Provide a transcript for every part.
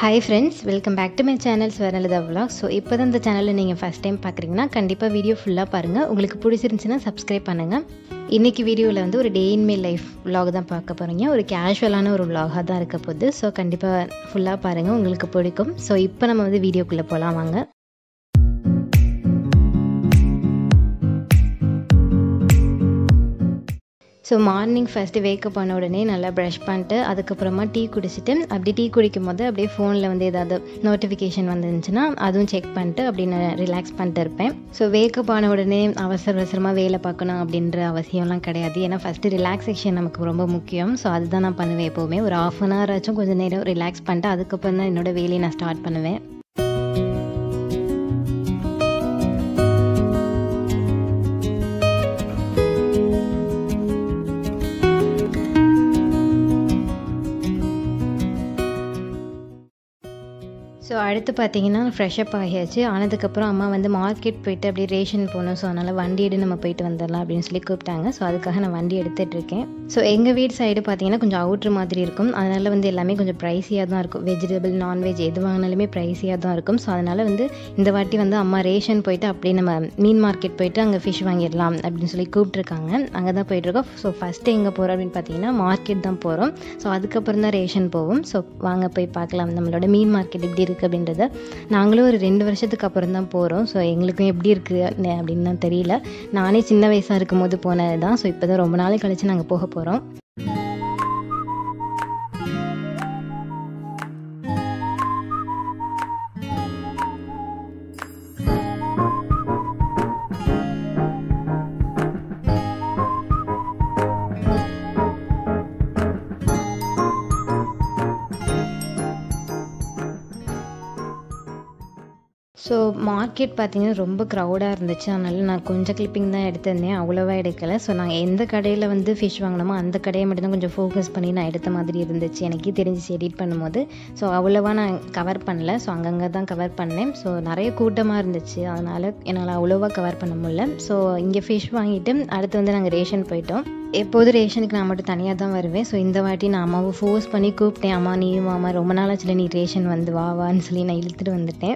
hi friends welcome back to my channel Swaralatha vlog so இப்போ தான் இந்த சேனலில் நீங்கள் ஃபஸ்ட் டைம் பார்க்குறீங்கன்னா கண்டிப்பாக வீடியோ ஃபுல்லாக பாருங்கள் உங்களுக்கு பிடிச்சிருந்துச்சுன்னா சப்ஸ்கிரைப் பண்ணுங்கள் இன்றைக்கி வீடியோவில் வந்து ஒரு day in my life vlog தான் பார்க்க போகிறீங்க ஒரு கேஷுவலான ஒரு vlog-ஆ தான் இருக்க போகுது ஸோ கண்டிப்பாக ஃபுல்லாக பாருங்கள் உங்களுக்கு பிடிக்கும் ஸோ இப்போ நம்ம வந்து வீடியோக்குள்ளே போகலாம் வாங்க ஸோ மார்னிங் ஃபஸ்ட்டு வேக்கப் பண்ண உடனே நல்லா ப்ரஷ் பண்ணிட்டு அதுக்கப்புறமா டீ குடிச்சிட்டு அப்படி டீ குடிக்கும் போது அப்படியே ஃபோனில் வந்து ஏதாவது நோட்டிஃபிகேஷன் வந்துருந்துச்சுன்னா அதுவும் செக் பண்ணிட்டு அப்படி நான் ரிலாக்ஸ் பண்ணிட்டு இருப்பேன் ஸோ வேக்கப் ஆன உடனே அவசர அவசரமாக வேலை பார்க்கணும் அப்படின்ற அவசியம்லாம் கிடையாது ஏன்னா ஃபஸ்ட்டு ரிலாக்ஸேஷன் நமக்கு ரொம்ப முக்கியம் ஸோ அதுதான் நான் பண்ணுவேன் எப்போவுமே ஒரு ஆஃப் அன் ஹவர் ஆச்சும் கொஞ்சம் நேரம் ரிலாக்ஸ் பண்ணிட்டு அதுக்கப்புறம் தான் என்னோடய வேலையை நான் ஸ்டார்ட் பண்ணுவேன் ஸோ அடுத்து பார்த்தீங்கன்னா ஃப்ரெஷ்அப் ஆகியாச்சு ஆனதுக்கப்புறம் அம்மா வந்து மார்க்கெட் போயிட்டு அப்படியே ரேஷன் போகணும் ஸோ அதனால் வண்டி எடு நம்ம போயிட்டு வந்துடலாம் அப்படின்னு சொல்லி கூப்பிட்டாங்க ஸோ அதுக்காக நான் வண்டி எடுத்துகிட்டு இருக்கேன் ஸோ எங்கள் வீடு சைடு பார்த்தீங்கன்னா கொஞ்சம் அவுட்ரு மாதிரி இருக்கும் அதனால் வந்து எல்லாமே கொஞ்சம் ப்ரைஸியாக தான் இருக்கும் வெஜிடபிள் நான்வெஜ் எது வாங்கினாலுமே ப்ரைஸியாக தான் இருக்கும் ஸோ அதனால் வந்து இந்த வாட்டி வந்து அம்மா ரேஷன் போயிட்டு அப்படியே நம்ம மீன் மார்க்கெட் போயிட்டு அங்கே ஃபிஷ் வாங்கிடலாம் அப்படின்னு சொல்லி கூப்பிட்ருக்காங்க அங்கே தான் போயிட்டுருக்கோம் ஸோ ஃபஸ்ட்டு எங்கே போகிறோம் அப்படின்னு பார்த்தீங்கன்னா மார்க்கெட் தான் போகிறோம் ஸோ அதுக்கப்புறம் தான் ரேஷன் போவோம் ஸோ வாங்க போய் பார்க்கலாம் நம்மளோட மீன் மார்க்கெட் எப்படி இருக்குது அப்படின்றத நாங்களும் ஒரு ரெண்டு வருஷத்துக்கு அப்புறம் தான் போகிறோம் ஸோ எங்களுக்கும் எப்படி இருக்குது அப்படின்னு தான் தெரியல நானே சின்ன வயசாக இருக்கும் போது போனது தான் ஸோ இப்போ தான் ரொம்ப நாளை கழிச்சு நாங்கள் போக போகிறோம் ஸோ மார்க்கெட் பார்த்தீங்கன்னா ரொம்ப க்ரௌடாக இருந்துச்சு அதனால நான் கொஞ்சம் கிளிப்பிங் தான் எடுத்திருந்தேன் அவ்வளோவா எடுக்கலை ஸோ நாங்கள் எந்த கடையில் வந்து ஃபிஷ் வாங்கினோமோ அந்த கடையை மட்டும் தான் கொஞ்சம் ஃபோக்கஸ் பண்ணி நான் எடுத்த மாதிரி இருந்துச்சு எனக்கே தெரிஞ்சிச்சு எடிட் பண்ணும்போது ஸோ அவ்வளோவா நான் கவர் பண்ணல ஸோ அங்கங்கே தான் கவர் பண்ணேன் ஸோ நிறைய கூட்டமாக இருந்துச்சு அதனால் என்னால் அவ்வளோவா கவர் பண்ண முடியல ஸோ இங்கே ஃபிஷ் வாங்கிட்டு அடுத்து வந்து நாங்கள் ரேஷன் போயிட்டோம் எப்போதும் ரேஷனுக்கு நான் மட்டும் தனியாக தான் வருவேன் ஸோ இந்த வாட்டி நான் அம்மாவை ஃபோர்ஸ் பண்ணி கூப்பிட்டேன் அம்மா நீயும் அம்மா ரொம்ப நாளாச்சுல நீ ரேஷன் வந்து வா வான்னு சொல்லி நான் இழுத்துட்டு வந்துட்டேன்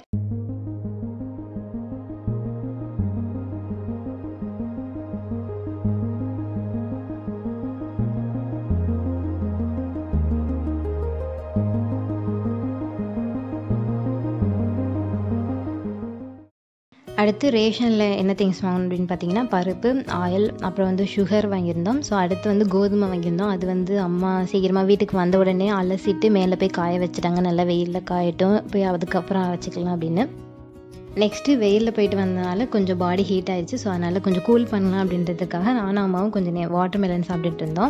அடுத்து ரேஷனில் என்ன திங்ஸ் வாங்கணும் அப்படின்னு பார்த்தீங்கன்னா பருப்பு ஆயில் அப்புறம் வந்து சுகர் வாங்கியிருந்தோம் ஸோ அடுத்து வந்து கோதுமை வாங்கியிருந்தோம் அது வந்து அம்மா சீக்கிரமாக வீட்டுக்கு வந்த உடனே அலசிட்டு மேலே போய் காய வச்சுட்டாங்க நல்லா வெயிலில் காயட்டும் போய் அதுக்கப்புறம் வச்சுக்கலாம் அப்படின்னு நெக்ஸ்ட்டு வெயிலில் போயிட்டு வந்தனால கொஞ்சம் பாடி ஹீட் ஆயிடுச்சு ஸோ அதனால் கொஞ்சம் கூல் பண்ணலாம் அப்படின்றதுக்காக நானும் அம்மாவும் கொஞ்சம் நே வாட்டர் மெலன் சாப்பிட்டுட்டு இருந்தோம்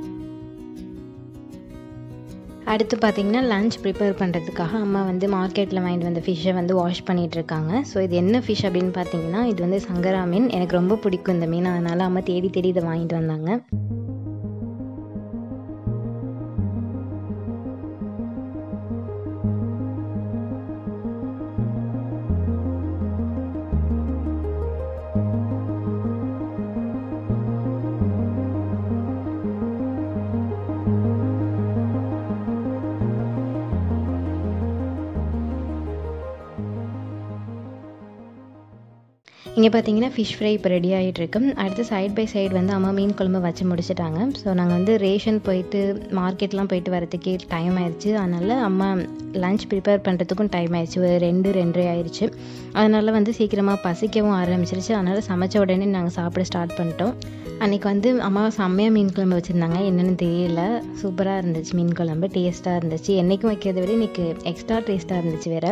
அடுத்து பார்த்தீங்கன்னா லஞ்ச் ப்ரிப்பேர் பண்ணுறதுக்காக அம்மா வந்து மார்க்கெட்டில் வாங்கிட்டு வந்த ஃபிஷ்ஷை வந்து வாஷ் பண்ணிகிட்டு இருக்காங்க ஸோ இது என்ன ஃபிஷ் அப்படின்னு பார்த்தீங்கன்னா இது வந்து சங்கரா மீன் எனக்கு ரொம்ப பிடிக்கும் இந்த மீன் அதனால் அம்மா தேடி தேடி இதை வாங்கிட்டு வந்தாங்க இங்கே பார்த்தீங்கன்னா ஃபிஷ் ஃப்ரை இப்போ ரெடி ஆகிட்டு இருக்கு அடுத்து சைட் பை சைடு வந்து அம்மா மீன் குழம்பு வச்சு முடிச்சிட்டாங்க ஸோ நாங்கள் வந்து ரேஷன் போயிட்டு மார்க்கெட்லாம் போயிட்டு வரதுக்கே டைம் ஆயிடுச்சு அதனால் அம்மா லஞ்ச் ப்ரிப்பேர் பண்ணுறதுக்கும் டைம் ஆயிடுச்சு ஒரு ரெண்டு ரெண்டரை ஆயிடுச்சு அதனால் வந்து சீக்கிரமாக பசிக்கவும் ஆரம்பிச்சிருச்சு அதனால் சமைச்ச உடனே நாங்கள் சாப்பிட ஸ்டார்ட் பண்ணிட்டோம் அன்றைக்கி வந்து அம்மா செம்மையாக மீன் குழம்பு வச்சுருந்தாங்க என்னென்னு தெரியல சூப்பராக இருந்துச்சு மீன் குழம்பு டேஸ்ட்டாக இருந்துச்சு என்றைக்கும் வைக்கிறத விட இன்றைக்கி எக்ஸ்ட்ரா டேஸ்ட்டாக இருந்துச்சு வேறு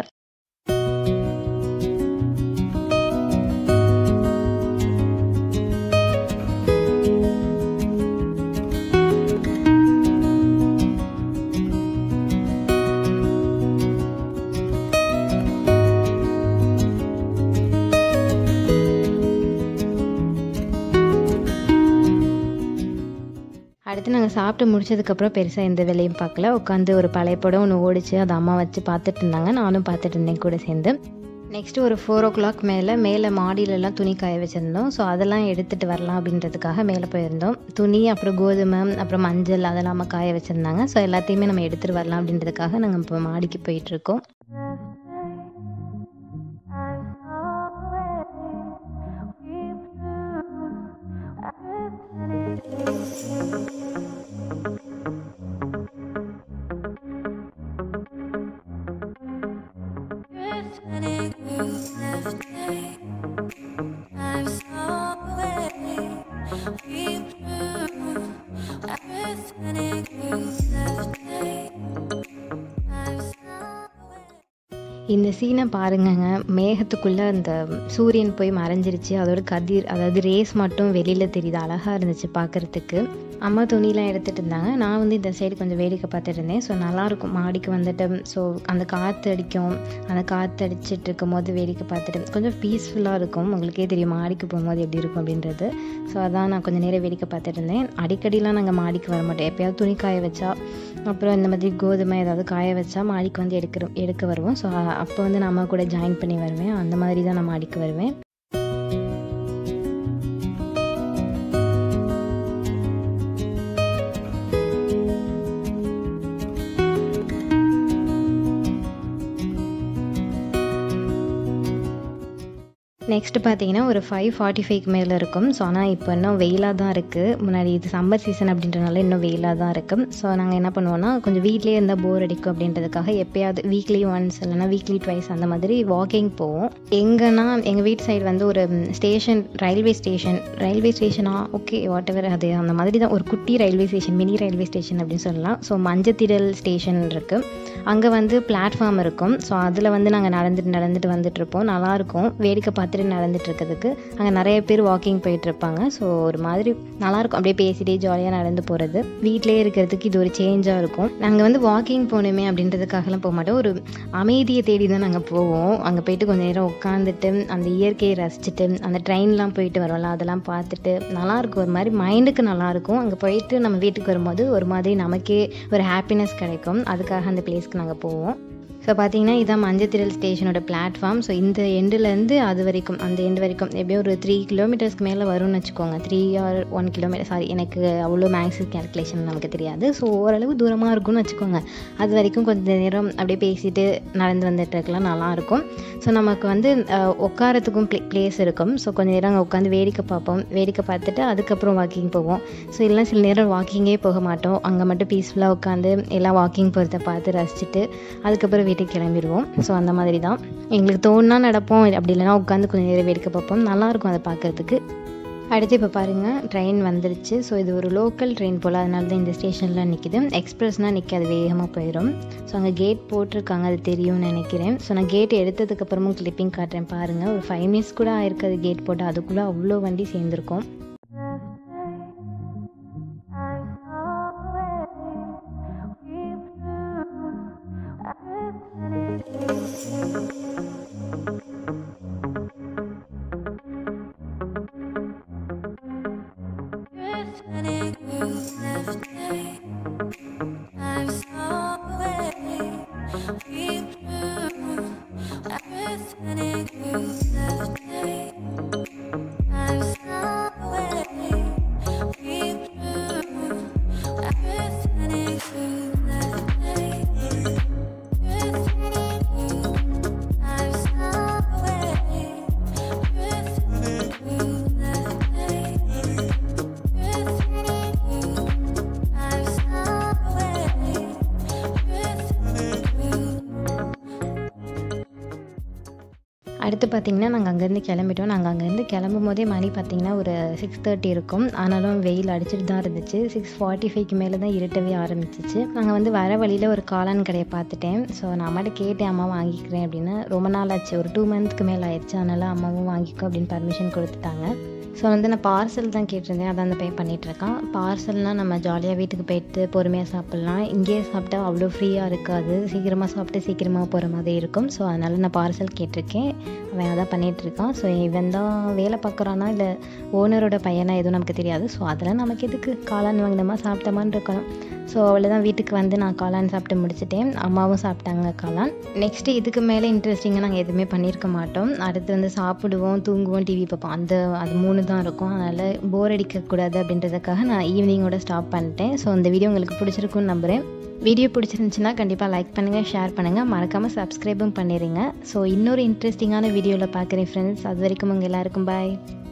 அடுத்து நாங்கள் சாப்பிட்டு முடிச்சதுக்கப்புறம் பெருசாக எந்த வேலையும் பார்க்கல உட்காந்து ஒரு பழைய படம் ஒன்று ஓடிச்சு அதை அம்மா வச்சு பார்த்துட்டு இருந்தாங்க நானும் பார்த்துட்டு இருந்தேன் கூட சேர்ந்து நெக்ஸ்ட்டு ஒரு ஃபோர் ஓ கிளாக் மேலே மேலே மாடியிலலாம் துணி காய வச்சுருந்தோம் ஸோ அதெல்லாம் எடுத்துகிட்டு வரலாம் அப்படின்றதுக்காக மேலே போயிருந்தோம் துணி அப்புறம் கோதுமை அப்புறம் மஞ்சள் அதெல்லாம் நம்ம காய வச்சுருந்தாங்க ஸோ எல்லாத்தையுமே நம்ம எடுத்துகிட்டு வரலாம் அப்படின்றதுக்காக நாங்கள் இப்போ மாடிக்கு போயிட்டுருக்கோம் இந்த சீனை பாருங்கங்க மேகத்துக்குள்ளே அந்த சூரியன் போய் மறைஞ்சிருச்சு அதோட கதிர் அதாவது ரேஸ் மட்டும் வெளியில் தெரியுது அழகாக இருந்துச்சு பார்க்குறதுக்கு அம்மா துணிலாம் எடுத்துகிட்டு இருந்தாங்க நான் வந்து இந்த சைடு கொஞ்சம் வேடிக்கை பார்த்துட்டு இருந்தேன் ஸோ நல்லாயிருக்கும் மாடிக்கு வந்துட்டு ஸோ அந்த காற்று அடிக்கும் அந்த காற்று அடிச்சிட்டு இருக்கும் போது வேடிக்கை பார்த்துட்டு கொஞ்சம் பீஸ்ஃபுல்லாக இருக்கும் உங்களுக்கே தெரியும் மாடிக்கு போகும்போது எப்படி இருக்கும் அப்படின்றது ஸோ அதான் நான் கொஞ்சம் நேரம் வேடிக்கை பார்த்துட்டு இருந்தேன் அடிக்கடிலாம் நாங்கள் மாடிக்கு வர மாட்டோம் எப்போயாவது துணி காய வச்சா அப்புறம் இந்த மாதிரி கோதுமை ஏதாவது காய வச்சா மாடிக்கு வந்து எடுக்கிறோம் எடுக்க வருவோம் ஸோ அப்போ வந்து நான் அம்மா கூட ஜாயின் பண்ணி வருவேன் அந்த மாதிரி தான் நான் மாடிக்கு வருவேன் நெக்ஸ்ட் பார்த்தீங்கன்னா ஒரு ஃபைவ் ஃபார்ட்டி ஃபைவ்க்கு மேலே இருக்கும் ஸோ ஆனால் இப்போ இன்னும் வெயிலாக தான் இருக்குது முன்னாடி இது சம்மர் சீசன் அப்படின்றனால இன்னும் வெயிலாக தான் இருக்கும் ஸோ நாங்கள் என்ன பண்ணுவோம்னா கொஞ்சம் வீட்லேயே இருந்தால் போர் அடிக்கும் அப்படின்றதுக்காக எப்பயாவது வீக்லி ஒன்ஸ் இல்லைனா வீக்லி ட்வைஸ் அந்த மாதிரி வாக்கிங் போவோம் எங்கன்னா எங்கள் வீட்டு சைடு வந்து ஒரு ஸ்டேஷன் ரயில்வே ஸ்டேஷன் ரயில்வே ஸ்டேஷனா ஓகே வாட் எவர் அது அந்த மாதிரி தான் ஒரு குட்டி railway station mini railway station அப்படின்னு சொல்லலாம் ஸோ மஞ்சத்திடல் ஸ்டேஷன் இருக்குது அங்கே வந்து பிளாட்ஃபார்ம் இருக்கும் ஸோ அதில் வந்து நாங்கள் நடந்துட்டு நடந்துட்டு வந்துட்டுருப்போம் நல்லாயிருக்கும் வேடிக்கை பார்த்துட்டு நடந்துட்டு இருக்கிறதுக்கு அங்கே நிறைய பேர் வாக்கிங் போயிட்டு இருப்பாங்க ஸோ ஒரு மாதிரி நல்லாயிருக்கும் அப்படியே பேசிட்டே ஜாலியாக நடந்து போகிறது வீட்டிலே இருக்கிறதுக்கு இது ஒரு சேஞ்சாக இருக்கும் நாங்கள் வந்து வாக்கிங் போகணுமே அப்படின்றதுக்காகலாம் போக மாட்டோம் ஒரு அமைதியை தேடி தான் நாங்கள் போவோம் அங்கே போயிட்டு கொஞ்சம் நேரம் உட்காந்துட்டு அந்த இயற்கையை ரசிச்சுட்டு அந்த ட்ரெயின்லாம் போயிட்டு வரோம்ல அதெல்லாம் பார்த்துட்டு நல்லாயிருக்கும் ஒரு மாதிரி மைண்டுக்கு நல்லாயிருக்கும் அங்கே போயிட்டு நம்ம வீட்டுக்கு வரும்போது ஒரு மாதிரி நமக்கே ஒரு ஹாப்பினஸ் கிடைக்கும் அதுக்காக அந்த பிளேஸ்க்கு நாங்கள் போவோம் ஸோ பார்த்தீங்கன்னா இதான் மஞ்சத்திரல் ஸ்டேஷனோட பிளாட்ஃபார்ம் ஸோ இந்த எண்டுலேருந்து அது வரைக்கும் அந்த எண்டு வரைக்கும் எப்படியும் ஒரு த்ரீ கிலோமீட்டர்ஸ்க்கு மேலே வரும்னு வச்சுக்கோங்க three or one kilometre sorry எனக்கு அவ்வளோ மேக்ஸ் கேல்குலேஷன் நமக்கு தெரியாது ஸோ ஓரளவு தூரமாக இருக்கும்னு வச்சுக்கோங்க அது வரைக்கும் கொஞ்சம் நேரம் அப்படியே பேசிட்டு நடந்து வந்துட்டு இருக்கலாம் நல்லாயிருக்கும் ஸோ நமக்கு வந்து உட்காரத்துக்கும் ப்ளே பிளேஸ் இருக்கும் ஸோ கொஞ்சம் நேரம் அங்கே உட்காந்து வேடிக்கை பார்ப்போம் வேடிக்கை பார்த்துட்டு அதுக்கப்புறம் வாக்கிங் போவோம் ஸோ இல்லைனா சில நேரம் வாக்கிங்கே போக மாட்டோம் அங்கே மட்டும் பீஸ்ஃபுல்லாக உட்காந்து எல்லாம் வாக்கிங் போகிறத பார்த்து ரசிச்சுட்டு அதுக்கப்புறம் வீட்டுக்கு கிளம்பிடுவோம் ஸோ அந்த மாதிரி தான் எங்களுக்கு தோணுனா நடப்போம் அப்படி இல்லைனா உட்காந்து கொஞ்சம் நேரம் வேடிக்கை பார்ப்போம் நல்லாயிருக்கும் அதை பார்க்குறதுக்கு அடுத்து இப்போ பாருங்கள் ட்ரெயின் வந்துருச்சு ஸோ இது ஒரு லோக்கல் ட்ரெயின் போல் அதனால தான் இந்த ஸ்டேஷனில் நிற்கிது எக்ஸ்பிரஸ்னால் நிற்காது வேகமாக போயிடும் ஸோ அங்கே கேட் போட்டிருக்காங்க அது தெரியும்னு நினைக்கிறேன் ஸோ நான் கேட் எடுத்ததுக்கப்புறமும் கிளிப்பிங் காட்டுறேன் பாருங்கள் ஒரு ஃபைவ் மினிட்ஸ் கூட ஆயிருக்காது கேட் போட்டு அதுக்குள்ளே அவ்வளோ வண்டி சேர்ந்துருக்கும் அடுத்து பார்த்திங்கன்னா நாங்கள் அங்கேருந்து கிளம்பிட்டோம் நாங்கள் அங்கேருந்து கிளம்பும் போதே மணி பார்த்திங்கன்னா ஒரு சிக்ஸ் தேர்ட்டி இருக்கும் ஆனாலும் வெயில் அடிச்சிட்டு தான் இருந்துச்சு சிக்ஸ் ஃபார்ட்டி ஃபைவ்க்கு மேலே தான் இருட்டவே ஆரம்பிச்சிச்சு நாங்கள் வந்து வர வழியில் ஒரு காளான் கடையை பார்த்துட்டேன் ஸோ நான் அம்மாட்ட கேட்டேன் அம்மா வாங்கிக்கிறேன் அப்படின்னு ரொம்ப நாள் ஆச்சு ஒரு டூ மந்த்க்கு மேலே ஆயிடுச்சு அதனால் அம்மாவும் வாங்கிக்கோ அப்படின்னு பர்மிஷன் கொடுத்துட்டாங்க ஸோ வந்து நான் பார்சல் தான் கேட்டிருந்தேன் அதான் அந்த பையன் பண்ணிகிட்ருக்கான் பார்சல்னால் நம்ம ஜாலியாக வீட்டுக்கு போயிட்டு பொறுமையாக சாப்பிட்லாம் இங்கேயே சாப்பிட்டா அவ்வளோ ஃப்ரீயாக இருக்காது சீக்கிரமாக சாப்பிட்டு சீக்கிரமாக போகிற மாதிரி இருக்கும் ஸோ அதனால் நான் பார்சல் கேட்டிருக்கேன் அவன் அதான் பண்ணிகிட்ருக்கான் ஸோ இவன் தான் வேலை பார்க்குறானா இல்லை ஓனரோட பையனா எதுவும் நமக்கு தெரியாது ஸோ அதெல்லாம் நமக்கு எதுக்கு காளான் வாங்கினோமா சாப்பிட்டோமான்னு இருக்கணும் ஸோ அவ்வளோதான் வீட்டுக்கு வந்து நான் காளான் சாப்பிட்டு முடிச்சிட்டேன் அம்மாவும் சாப்பிட்டாங்க காளான் நெக்ஸ்ட்டு இதுக்கு மேலே இன்ட்ரெஸ்டிங்காக நாங்கள் எதுவுமே பண்ணியிருக்க மாட்டோம் அடுத்து வந்து சாப்பிடுவோம் தூங்குவோம் டிவி பார்ப்போம் அந்த அது மூணு தான் இருக்கும் அதனால் போர் அடிக்கக்கூடாது அப்படின்றதுக்காக நான் ஈவினிங்கோட ஸ்டாப் பண்ணிட்டேன் ஸோ இந்த வீடியோ உங்களுக்கு பிடிச்சிருக்குன்னு நம்புகிறேன் வீடியோ பிடிச்சிருந்துச்சுன்னா கண்டிப்பாக லைக் பண்ணுங்கள் ஷேர் பண்ணுங்கள் மறக்காமல் சப்ஸ்கிரைபும் பண்ணிடுங்க ஸோ இன்னொரு இன்ட்ரெஸ்டிங்கான வீடியோவில் பார்க்குறேன் ஃப்ரெண்ட்ஸ் அது வரைக்கும் உங்கள் எல்லாருக்கும் பாய்